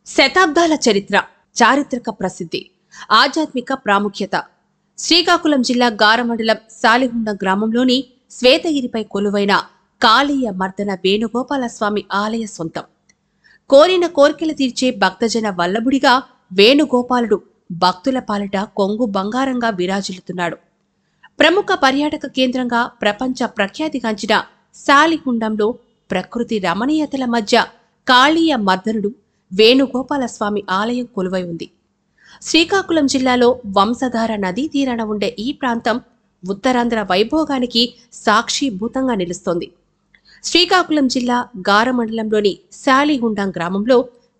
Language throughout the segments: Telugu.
శతాబ్దాల చరిత్ర చారిత్రక ప్రసిద్ధి ఆధ్యాత్మిక ప్రాముఖ్యత శ్రీకాకుళం జిల్లా గారమండలం సాలిహుండ గ్రామంలోని శ్వేతగిరిపై కొలువైన కాళీయ మర్దన వేణుగోపాల స్వామి ఆలయ సొంతం కోరిన కోరికలు తీర్చే భక్తజన వల్లభుడిగా వేణుగోపాలుడు భక్తుల పాలిట కొంగు బంగారంగా విరాజిల్లుతున్నాడు ప్రముఖ పర్యాటక కేంద్రంగా ప్రపంచ ప్రఖ్యాతిగాంచిన సాలిహుండంలో ప్రకృతి రమణీయతల మధ్య కాళీయ మర్దనుడు వేణుగోపాల స్వామి ఆలయం కొలువై ఉంది శ్రీకాకుళం జిల్లాలో వంశధార నదీ తీరాన ఉండే ఈ ప్రాంతం ఉత్తరాంధ్ర వైభోగానికి సాక్షిభూతంగా నిలుస్తోంది శ్రీకాకుళం జిల్లా గార మండలంలోని శాలిహుండం గ్రామంలో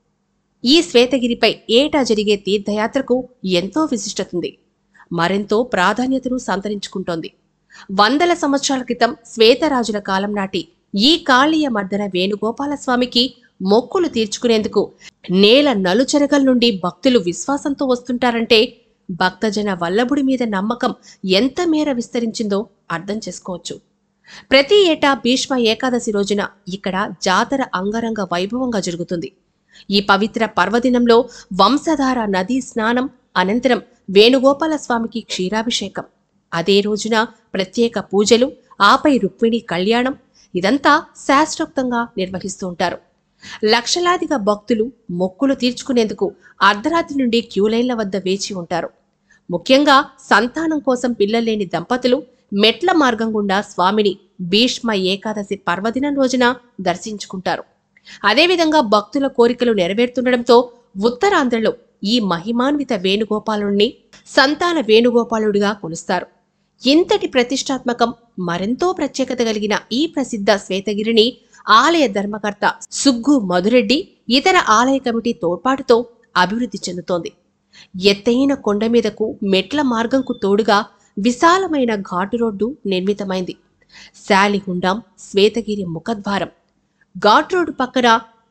ఈ శ్వేతగిరిపై ఏటా జరిగే తీర్థయాత్రకు ఎంతో విశిష్టతుంది మరెంతో ప్రాధాన్యతను సంతరించుకుంటోంది వందల సంవత్సరాల క్రితం శ్వేతరాజుల కాలం నాటి ఈ కాళీయ మర్దన వేణుగోపాల స్వామికి మొక్కులు తీర్చుకునేందుకు నేల నలుచెరగల నుండి భక్తులు విశ్వాసంతో వస్తుంటారంటే భక్తజన వల్లభుడి మీద నమ్మకం ఎంత మేర విస్తరించిందో అర్థం చేసుకోవచ్చు ప్రతి ఏటా భీష్మ ఏకాదశి రోజున ఇక్కడ జాతర అంగరంగ వైభవంగా జరుగుతుంది ఈ పవిత్ర పర్వదినంలో వంశధార నదీ స్నానం అనంతరం వేణుగోపాల స్వామికి క్షీరాభిషేకం అదే రోజున ప్రత్యేక పూజలు ఆపై రుక్మిణి కళ్యాణం ఇదంతా శాస్త్రోక్తంగా నిర్వహిస్తూ ఉంటారు లక్షలాదిగా భక్తులు మొక్కులు తీర్చుకునేందుకు అర్ధరాత్రి నుండి క్యూలైన్ల వద్ద వేచి ఉంటారు ముఖ్యంగా సంతానం కోసం పిల్లలేని దంపతులు మెట్ల మార్గం గుండా స్వామిని భీష్మ ఏకాదశి పర్వదినం రోజున దర్శించుకుంటారు అదేవిధంగా భక్తుల కోరికలు నెరవేరుతుండటంతో ఉత్తరాంధ్రలో ఈ మహిమాన్విత వేణుగోపాలుణ్ణి సంతాన వేణుగోపాలుడిగా కొలుస్తారు ఇంతటి ప్రతిష్టాత్మకం మరెంతో ప్రత్యేకత కలిగిన ఈ ప్రసిద్ధ శ్వేతగిరిని ఆలయ ధర్మకర్త సుగ్గు మధురెడ్డి ఇతర ఆలయ కమిటీ తోడ్పాటుతో అభివృద్ధి చెందుతోంది ఎత్తైన కొండ మీదకు మెట్ల మార్గంకు తోడుగా విశాలమైన ఘాటు రోడ్డు నిర్మితమైంది శాలిగుండం శ్వేతగిరి ముఖద్వారం ఘాట్ రోడ్డు పక్కన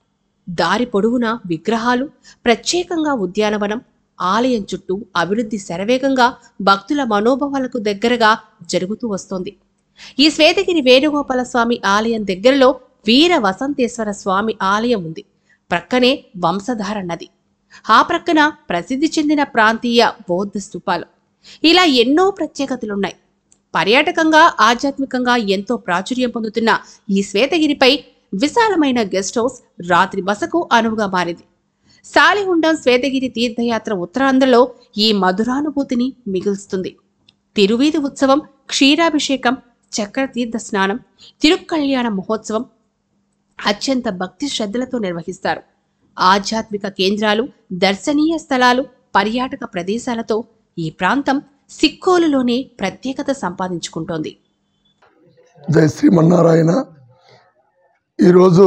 దారి పొడవునా విగ్రహాలు ప్రత్యేకంగా ఉద్యానవనం ఆలయం చుట్టూ అభివృద్ధి శరవేగంగా భక్తుల మనోభావాలకు దగ్గరగా జరుగుతూ వస్తోంది ఈ శ్వేతగిరి వేణుగోపాల స్వామి ఆలయం దగ్గరలో వీర వసంతేశ్వర స్వామి ఆలయం ఉంది ప్రక్కనే వంశధార నది ఆ ప్రక్కన ప్రసిద్ధి చెందిన ప్రాంతీయ బౌద్ధ స్తూపాలు ఇలా ఎన్నో ప్రత్యేకతలున్నాయి పర్యాటకంగా ఆధ్యాత్మికంగా ఎంతో ప్రాచుర్యం పొందుతున్న ఈ శ్వేతగిరిపై విశాలమైన గెస్ట్ హౌస్ రాత్రి బసకు అనువుగా మారింది సాలిహుండం శ్వేతగిరి తీర్థయాత్ర ఉత్తరాంధ్రలో ఈ మధురానుభూతిని మిగుల్స్తుంది తిరువీధి ఉత్సవం క్షీరాభిషేకం చక్ర తీర్థ స్నానం తిరుక్కళ్యాణ మహోత్సవం అత్యంత భక్తి శ్రద్ధలతో నిర్వహిస్తారు ఆధ్యాత్మిక కేంద్రాలు దర్శనీయ స్థలాలు పర్యాటక ప్రదేశాలతో ఈ ప్రాంతం సిక్కోలులోనే ప్రత్యేకత సంపాదించుకుంటోంది జై శ్రీమన్నారాయణ ఈరోజు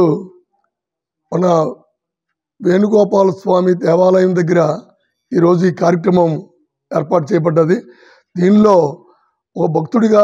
మన వేణుగోపాల స్వామి దేవాలయం దగ్గర ఈరోజు ఈ కార్యక్రమం ఏర్పాటు చేయబడ్డది దీనిలో ఒక భక్తుడిగా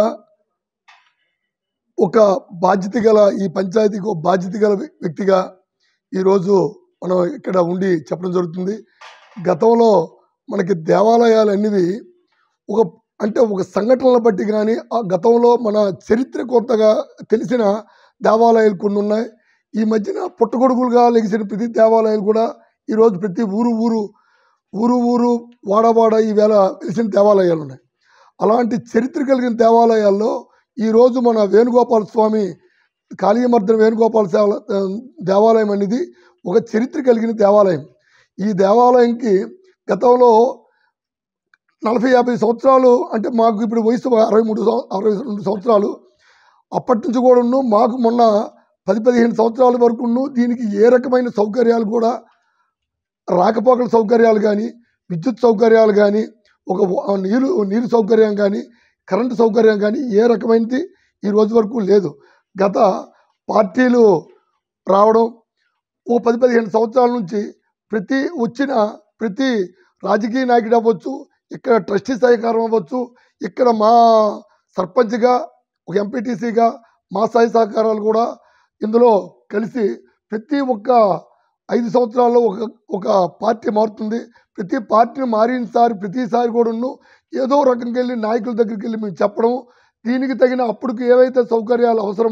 ఒక బాధ్యత గల ఈ పంచాయతీకి ఒక బాధ్యత గల వ్యక్తిగా ఈరోజు మనం ఇక్కడ ఉండి చెప్పడం జరుగుతుంది గతంలో మనకి దేవాలయాలు అనేవి ఒక అంటే ఒక సంఘటనల బట్టి కానీ ఆ గతంలో మన చరిత్ర కొత్తగా తెలిసిన దేవాలయాలు కొన్ని ఉన్నాయి ఈ మధ్యన పుట్టగొడుగులుగా లెగిసిన ప్రతి దేవాలయాలు కూడా ఈరోజు ప్రతి ఊరు ఊరు ఊరు ఊరు వాడవాడ ఈవేళ వెలిసిన దేవాలయాలు ఉన్నాయి అలాంటి చరిత్ర కలిగిన దేవాలయాల్లో ఈరోజు మన వేణుగోపాల స్వామి కాళీయమర్దన వేణుగోపాల సేవ దేవాలయం అనేది ఒక చరిత్ర కలిగిన దేవాలయం ఈ దేవాలయంకి గతంలో నలభై యాభై సంవత్సరాలు అంటే మాకు ఇప్పుడు వయసు అరవై మూడు సంవ- అరవై రెండు సంవత్సరాలు అప్పటి నుంచి కూడాను మాకు మొన్న పది పదిహేను సంవత్సరాల వరకును దీనికి ఏ రకమైన సౌకర్యాలు కూడా రాకపోకల సౌకర్యాలు కానీ విద్యుత్ సౌకర్యాలు కానీ ఒక వ- నీరు నీరు సౌకర్యం కానీ కరెంటు సౌకర్యం కానీ ఏ రకమైనది ఈ రోజు వరకు లేదు గత పార్టీలు రావడం ఓ పది పదిహేను సంవత్సరాల నుంచి ప్రతి వచ్చిన ప్రతి రాజకీయ నాయకుడు అవ్వచ్చు ఇక్కడ ట్రస్టీ సహకారం అవ్వచ్చు ఇక్కడ మా సర్పంచ్గా ఒక ఎంపీటీసీగా మా స్థాయి సహకారాలు కూడా ఇందులో కలిసి ప్రతి ఒక్క ఐదు సంవత్సరాల్లో ఒక ఒక పార్టీ మారుతుంది ప్రతి పార్టీని మారినసారి ప్రతిసారి కూడాను ఏదో రకంగా వెళ్ళి నాయకుల దగ్గరికి వెళ్ళి మేము చెప్పడం దీనికి తగిన అప్పుడుకి ఏవైతే సౌకర్యాలు అవసరమో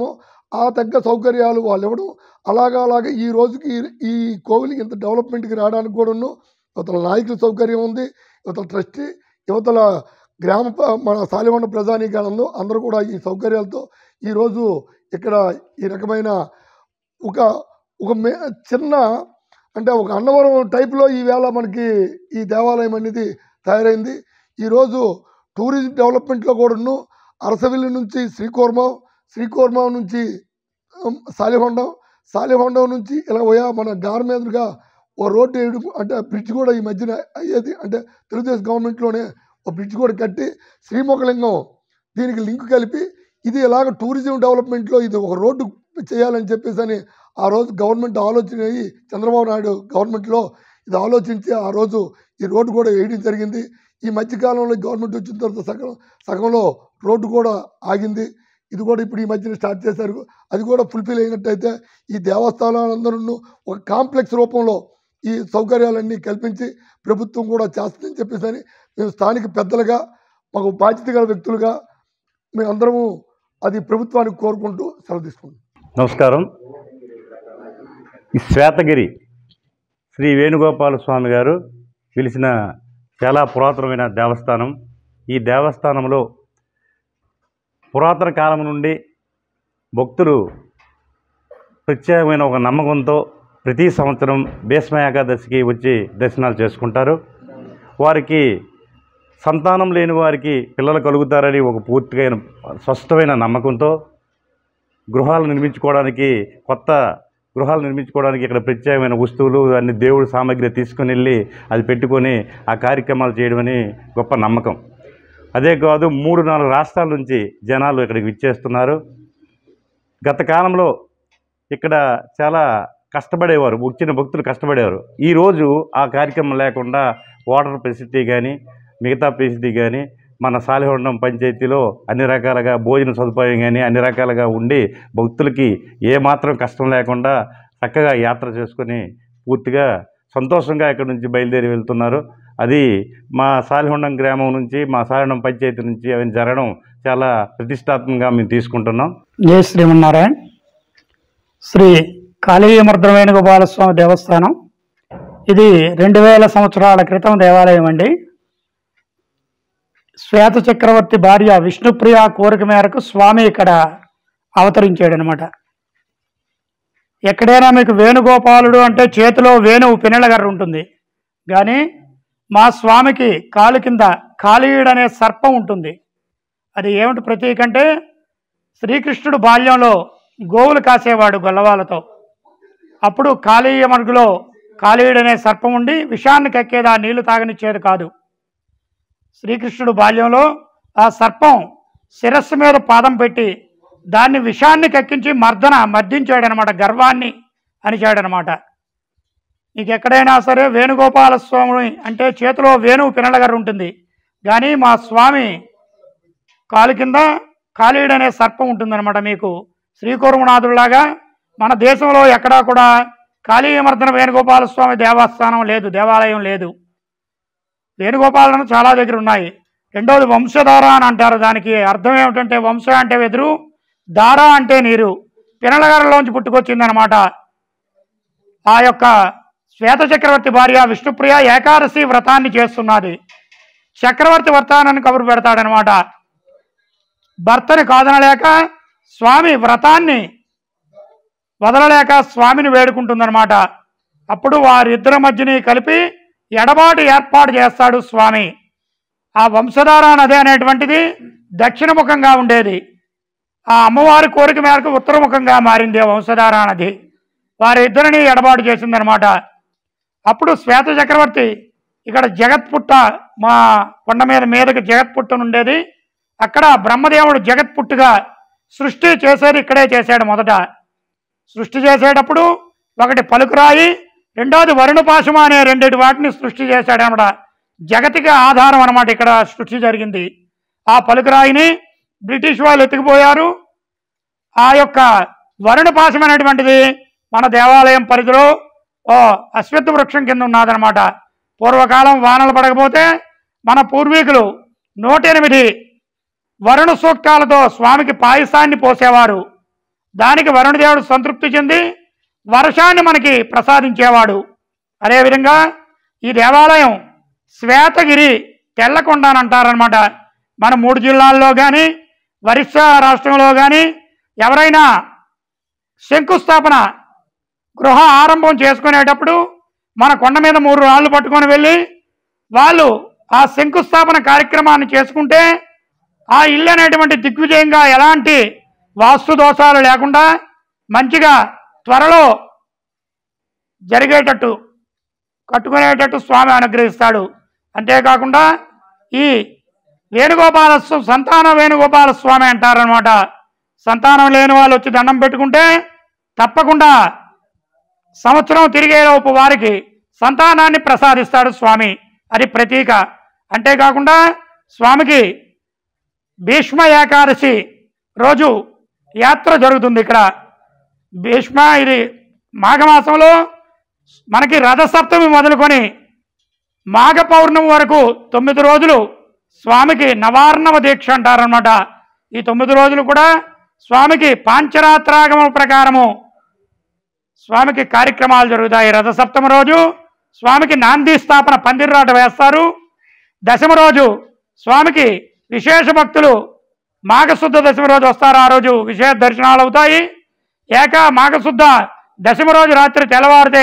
ఆ తగ్గ సౌకర్యాలు వాళ్ళు ఇవ్వడం అలాగా అలాగే ఈ రోజుకి ఈ- ఈ కోవిలికి ఇంత డెవలప్మెంట్కి రావడానికి కూడా యువతల నాయకుల సౌకర్యం ఉంది యువతల ట్రస్టీ యువతల గ్రామ ప- మన సాలివండ ప్రజానీకాలంలో అందరూ కూడా ఈ సౌకర్యాలతో ఈరోజు ఇక్కడ ఈ రకమైన ఒక ఒక మే చిన్న అంటే ఒక అన్నవరం టైప్లో ఈవేళ మనకి ఈ దేవాలయం అనేది తయారైంది ఈరోజు టూరిజం డెవలప్మెంట్లో కూడాను అరసవిల్లి నుంచి శ్రీకూర్మం శ్రీకూర్మం నుంచి ఉమ్, సాలిహొండం సాలిహొండం నుంచి ఇలా పోయా మన గార్ మీదుగా ఓ రోడ్డు వేయడం అంటే బ్రిడ్జ్ కూడా ఈ మధ్యన అయ్యేది అంటే తెలుగుదేశం గవర్నమెంట్లోనే ఒక బ్రిడ్జ్ కూడా కట్టి శ్రీముఖలింగం దీనికి లింక్ కలిపి ఇది ఇలాగ టూరిజం డెవలప్మెంట్లో ఇది ఒక రోడ్డు చేయాలని చెప్పేసి అని ఆ రోజు గవర్నమెంట్ ఆలోచన అయ్యి చంద్రబాబు నాయుడు గవర్నమెంట్లో ఇది ఆలోచించి ఆ రోజు ఈ రోడ్డు కూడా వేయడం జరిగింది ఈ మధ్యకాలంలో గవర్నమెంట్ వచ్చిన తర్వాత సగం సగంలో రోడ్డు కూడా ఆగింది ఇది కూడా ఇప్పుడు ఈ మధ్యన స్టార్ట్ చేశారు అది కూడా ఫుల్ఫిల్ అయినట్టయితే ఈ దేవస్థానాలందరూ ఒక కాంప్లెక్స్ రూపంలో ఈ సౌకర్యాలన్నీ కల్పించి ప్రభుత్వం కూడా చేస్తుందని చెప్పేసి అని మేము స్థానిక పెద్దలుగా మాకు బాధ్యత గల వ్యక్తులుగా మేమందరము అది ప్రభుత్వానికి కోరుకుంటూ సెలవు తీసుకుంటాం నమస్కారం ఈ శ్వేతగిరి శ్రీ వేణుగోపాల స్వామి గారు పిలిచిన చాలా పురాతనమైన దేవస్థానం ఈ దేవస్థానంలో పురాతన కాలం నుండి భక్తులు ప్రత్యేకమైన ఒక నమ్మకంతో ప్రతి సంవత్సరం భీష్మ ఏకాదశికి వచ్చి దర్శనాలు చేసుకుంటారు వారికి సంతానం లేని వారికి పిల్లలు కలుగుతారని ఒక పూర్తిగా స్పష్టమైన నమ్మకంతో గృహాలు నిర్మించుకోవడానికి కొత్త గృహాలు నిర్మించుకోవడానికి ఇక్కడ ప్రత్యేకమైన వస్తువులు అన్ని దేవుడి సామాగ్రి తీసుకుని వెళ్ళి అది పెట్టుకొని ఆ కార్యక్రమాలు చేయడమని గొప్ప నమ్మకం అదే కాదు మూడు నాలుగు రాష్ట్రాల నుంచి జనాలు ఇక్కడికి విచ్చేస్తున్నారు గత కాలంలో ఇక్కడ చాలా కష్టపడేవారు వచ్చిన భక్తులు కష్టపడేవారు ఈరోజు ఆ కార్యక్రమం లేకుండా వాటర్ ఫెసిలిటీ కానీ మిగతా ఫెసిలిటీ కానీ మన సాలిహొండం పంచాయతీలో అన్ని రకాలుగా భోజన సదుపాయం కానీ అన్ని రకాలుగా ఉండి భక్తులకి ఏమాత్రం కష్టం లేకుండా చక్కగా యాత్ర చేసుకొని పూర్తిగా సంతోషంగా ఇక్కడ నుంచి బయలుదేరి వెళ్తున్నారు అది మా సాలిహొండం గ్రామం నుంచి మా సాలిహొండం పంచాయతీ నుంచి అవి జరగడం చాలా ప్రతిష్టాత్మకంగా మేము తీసుకుంటున్నాం జై శ్రీమన్నారాయణ శ్రీ కాళీయమర్ద్ర వేణుగోపాల స్వామి దేవస్థానం ఇది రెండు వేల సంవత్సరాల క్రితం దేవాలయం అండి శ్వేత చక్రవర్తి భార్య విష్ణుప్రియ కోరిక మేరకు స్వామి ఇక్కడ అవతరించాడు అనమాట ఎక్కడైనా మీకు వేణుగోపాలుడు అంటే చేతిలో వేణువు పినెలగర్ర ఉంటుంది కానీ మా స్వామికి కాలు కింద కాళీయుడు అనే సర్పం ఉంటుంది అది ఏమిటి ప్రతీక అంటే శ్రీకృష్ణుడు బాల్యంలో గోవులు కాసేవాడు గొల్లవాళ్ళతో అప్పుడు కాళీయ మరుగులో కాళీయుడనే సర్పం ఉండి విషాన్ని కక్కేది ఆ నీళ్లు తాగనిచ్చేది కాదు శ్రీకృష్ణుడు బాల్యంలో ఆ సర్పం శిరస్సు మీద పాదం పెట్టి దాన్ని విషాన్ని కక్కించి మర్దన మర్దించాడనమాట గర్వాన్ని అనిచాడనమాట నీకు ఎక్కడైనా సరే వేణుగోపాల స్వామి అంటే చేతిలో వేణువు పినలగారు ఉంటుంది కానీ మా స్వామి కాలు కింద కాళీయుడు అనే సర్పం ఉంటుందన్నమాట మీకు శ్రీకూర్మనాథుడిలాగా మన దేశంలో ఎక్కడా కూడా కాళీయమర్దన వేణుగోపాల స్వామి దేవస్థానం లేదు దేవాలయం లేదు వేణుగోపాలను చాలా దగ్గర ఉన్నాయి రెండవది వంశధార అని అంటారు దానికి అర్థం ఏమిటంటే వంశ అంటే వెదురు దార అంటే నీరు పినలగారలోంచి పుట్టుకొచ్చిందనమాట ఆ యొక్క శ్వేత చక్రవర్తి భార్య విష్ణుప్రియ ఏకాదశి వ్రతాన్ని చేస్తున్నది చక్రవర్తి వ్రతాన్ని కబురు పెడతాడనమాట భర్తని కాదనలేక స్వామి వ్రతాన్ని వదలలేక స్వామిని వేడుకుంటుందన్నమాట అప్పుడు వారిద్దరి మధ్యని కలిపి ఎడబాటు ఏర్పాటు చేస్తాడు స్వామి ఆ వంశధార నది అనేటువంటిది దక్షిణముఖంగా ఉండేది ఆ అమ్మవారి కోరిక మేరకు ఉత్తరముఖంగా మారింది ఆ వంశధార నది వారిద్దరిని ఎడబాటు చేసిందనమాట అప్పుడు శ్వేత చక్రవర్తి ఇక్కడ జగత్పుట్ట మా కొండ మీద మీదకి జగత్పుట్ట ఉండేది అక్కడ బ్రహ్మదేవుడు జగత్పుట్టుగా సృష్టి చేసేది ఇక్కడే చేశాడు మొదట సృష్టి చేసేటప్పుడు ఒకటి పలుకురాయి రెండోది వరుణపాశమ అనే రెండిటి వాటిని సృష్టి చేశాడు అనమాట జగతికి ఆధారం అనమాట ఇక్కడ సృష్టి జరిగింది ఆ పలుకురాయిని బ్రిటిష్ వాళ్ళు ఎత్తుకుపోయారు ఆ యొక్క వరుణపాశం అనేటువంటిది మన దేవాలయం పరిధిలో ఓ అశ్వత్థ వృక్షం కింద ఉన్నదనమాట పూర్వకాలం వానలు పడకపోతే మన పూర్వీకులు నూట ఎనిమిది వరుణ సూక్తాలతో స్వామికి పాయసాన్ని పోసేవారు దానికి వరుణదేవుడు సంతృప్తి చెంది వర్షాన్ని మనకి ప్రసాదించేవాడు అదేవిధంగా ఈ దేవాలయం శ్వేతగిరి తెల్లకొండ అని అంటారనమాట మన మూడు జిల్లాల్లో కానీ ఒరిస్సా రాష్ట్రంలో కానీ ఎవరైనా శంకుస్థాపన గృహ ఆరంభం చేసుకునేటప్పుడు మన కొండ మీద మూడు రాళ్ళు పట్టుకొని వెళ్ళి వాళ్ళు ఆ శంకుస్థాపన కార్యక్రమాన్ని చేసుకుంటే ఆ ఇల్లు అనేటువంటి దిగ్విజయంగా ఎలాంటి వాస్తు దోషాలు లేకుండా మంచిగా త్వరలో జరిగేటట్టు కట్టుకునేటట్టు స్వామి అనుగ్రహిస్తాడు అంతేకాకుండా ఈ వేణుగోపాల స్వ- సంతాన వేణుగోపాల స్వామి అంటారనమాట సంతానం లేని వాళ్ళు వచ్చి దండం పెట్టుకుంటే తప్పకుండా సంవత్సరం తిరిగేలోపు వారికి సంతానాన్ని ప్రసాదిస్తాడు స్వామి అది ప్రతీక అంతేకాకుండా స్వామికి భీష్మ ఏకాదశి రోజు యాత్ర జరుగుతుంది ఇక్కడ భీష్మ ఇది మాఘమాసంలో మనకి రథసప్తమి మొదలుకొని మాఘ పౌర్ణమి వరకు తొమ్మిది రోజులు స్వామికి నవార్ణవ దీక్ష అంటారనమాట ఈ తొమ్మిది రోజులు కూడా స్వామికి పాంచరాత్రాగమ ప్రకారము స్వామికి కార్యక్రమాలు జరుగుతాయి రథసప్తమి రోజు స్వామికి నాంది స్థాపన పందిర్రాట వేస్తారు దశమ రోజు స్వామికి విశేష భక్తులు మాఘశుద్ధ దశమి రోజు వస్తారు ఆ రోజు విశేష దర్శనాలు అవుతాయి ఏక మాఘశుద్ధ దశమి రోజు రాత్రి తెల్లవారితే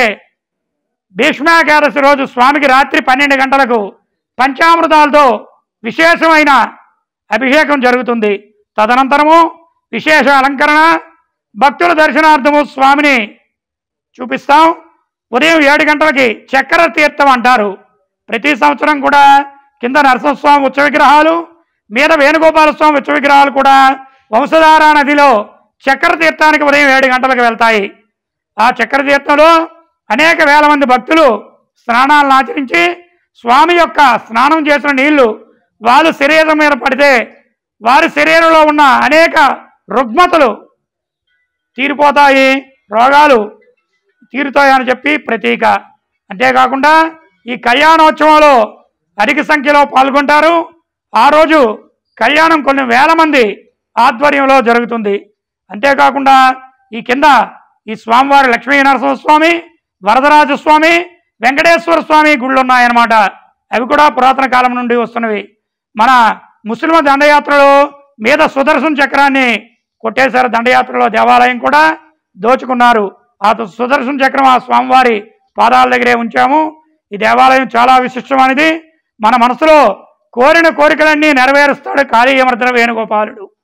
భీష్మాకేదశి రోజు స్వామికి రాత్రి పన్నెండు గంటలకు పంచామృతాలతో విశేషమైన అభిషేకం జరుగుతుంది తదనంతరము విశేష అలంకరణ భక్తుల దర్శనార్థము స్వామిని చూపిస్తాం ఉదయం ఏడు గంటలకి చక్కెర తీర్థం అంటారు ప్రతి సంవత్సరం కూడా కింద నరసింహస్వామి ఉత్సవ విగ్రహాలు మీద వేణుగోపాల స్వామి ఉత్సవ విగ్రహాలు కూడా వంశధార నదిలో చక్కెర తీర్థానికి ఉదయం ఏడు గంటలకు వెళ్తాయి ఆ చక్కెర తీర్థంలో అనేక వేల మంది భక్తులు స్నానాలను ఆచరించి స్వామి యొక్క స్నానం చేసిన నీళ్లు వాళ్ళ శరీరం మీద పడితే వారి శరీరంలో ఉన్న అనేక రుగ్మతలు తీరిపోతాయి రోగాలు తీరుతాయని చెప్పి ప్రతీక అంతేకాకుండా ఈ కళ్యాణోత్సవంలో అధిక సంఖ్యలో పాల్గొంటారు ఆ రోజు కళ్యాణం కొన్ని వేల మంది ఆధ్వర్యంలో జరుగుతుంది అంతేకాకుండా ఈ కింద ఈ స్వామివారి లక్ష్మీ నరసింహస్వామి వరదరాజ స్వామి వెంకటేశ్వర స్వామి గుళ్ళు ఉన్నాయన్నమాట అవి కూడా పురాతన కాలం నుండి వస్తున్నవి మన ముస్లిం దండయాత్రలో మీద సుదర్శన చక్రాన్ని కొట్టేశారు దండయాత్రలో దేవాలయం కూడా దోచుకున్నారు ఆ సుదర్శన చక్రం ఆ స్వామివారి పాదాల దగ్గరే ఉంచాము ఈ దేవాలయం చాలా విశిష్టమైనది మన మనసులో కోరిన కోరికలన్నీ నెరవేరుస్తాడు కాళీయమర్దన వేణుగోపాలుడు